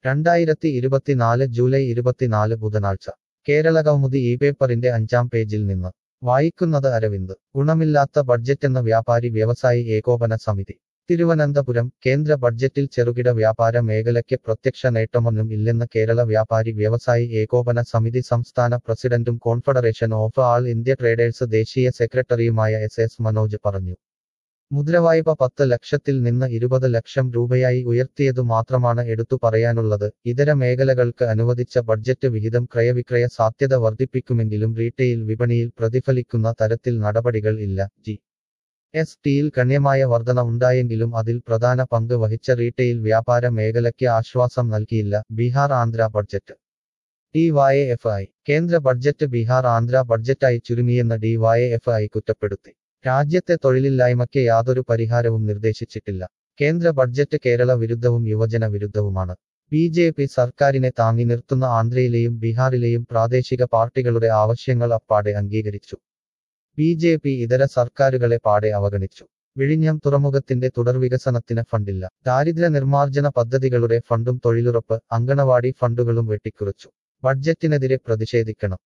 രണ്ടായിരത്തി ഇരുപത്തിനാല് ജൂലൈ ഇരുപത്തിനാല് ബുധനാഴ്ച കേരള കൗമുദി ഈ പേപ്പറിന്റെ അഞ്ചാം പേജിൽ നിന്ന് വായിക്കുന്നത് അരവിന്ദ് ഗുണമില്ലാത്ത ബഡ്ജറ്റെന്ന വ്യാപാരി വ്യവസായി ഏകോപന സമിതി തിരുവനന്തപുരം കേന്ദ്ര ബഡ്ജറ്റിൽ ചെറുകിട വ്യാപാര മേഖലയ്ക്ക് പ്രത്യക്ഷ നേട്ടമൊന്നും ഇല്ലെന്ന് കേരള വ്യാപാരി വ്യവസായി ഏകോപന സമിതി സംസ്ഥാന പ്രസിഡന്റും confederation of all India traders ദേശീയ സെക്രട്ടറിയുമായ എസ് എസ് മനോജ് പറഞ്ഞു മുദ്രവായ്പ പത്ത് ലക്ഷത്തിൽ നിന്ന് ഇരുപത് ലക്ഷം രൂപയായി ഉയർത്തിയതു മാത്രമാണ് എടുത്തു പറയാനുള്ളത് ഇതര മേഖലകൾക്ക് അനുവദിച്ച ബഡ്ജറ്റ് വിഹിതം ക്രയവിക്രയ സാധ്യത വർദ്ധിപ്പിക്കുമെങ്കിലും റീറ്റെയിൽ വിപണിയിൽ പ്രതിഫലിക്കുന്ന തരത്തിൽ നടപടികൾ ഇല്ല ജി എസ് ടിയിൽ ഗണ്യമായ വർധന ഉണ്ടായെങ്കിലും അതിൽ പ്രധാന പങ്ക് വഹിച്ച റീറ്റെയിൽ വ്യാപാര മേഖലയ്ക്ക് ആശ്വാസം നൽകിയില്ല Bihar Andhra budget D Y F I കേന്ദ്ര ബഡ്ജറ്റ് ബീഹാർ ആന്ധ്ര ബഡ്ജറ്റായി ചുരുങ്ങിയെന്ന് ഡി വൈ എഫ് ഐ കുറ്റപ്പെടുത്തി രാജ്യത്തെ തൊഴിലില്ലായ്മയ്ക്ക് യാതൊരു പരിഹാരവും നിർദ്ദേശിച്ചിട്ടില്ല കേന്ദ്ര ബഡ്ജറ്റ് കേരള വിരുദ്ധവും യുവജന വിരുദ്ധവുമാണ് ബി ജെ പി സർക്കാരിനെ താങ്ങി നിർത്തുന്ന ആന്ധ്രയിലെയും ബീഹാറിലെയും പ്രാദേശിക പാർട്ടികളുടെ ആവശ്യങ്ങൾ അപ്പാടെ അംഗീകരിച്ചു ബി ജെ പി ഇതര സർക്കാരുകളെ പാടെ അവഗണിച്ചു വിഴിഞ്ഞം തുറമുഖത്തിന്റെ തുടർവികസനത്തിന് ഫണ്ടില്ല ദാരിദ്ര്യ നിർമ്മാർജ്ജന പദ്ധതികളുടെ ഫണ്ടും തൊഴിലുറപ്പ് അങ്കണവാടി ഫണ്ടുകളും വെട്ടിക്കുറച്ചു ബഡ്ജറ്റിനെതിരെ പ്രതിഷേധിക്കണം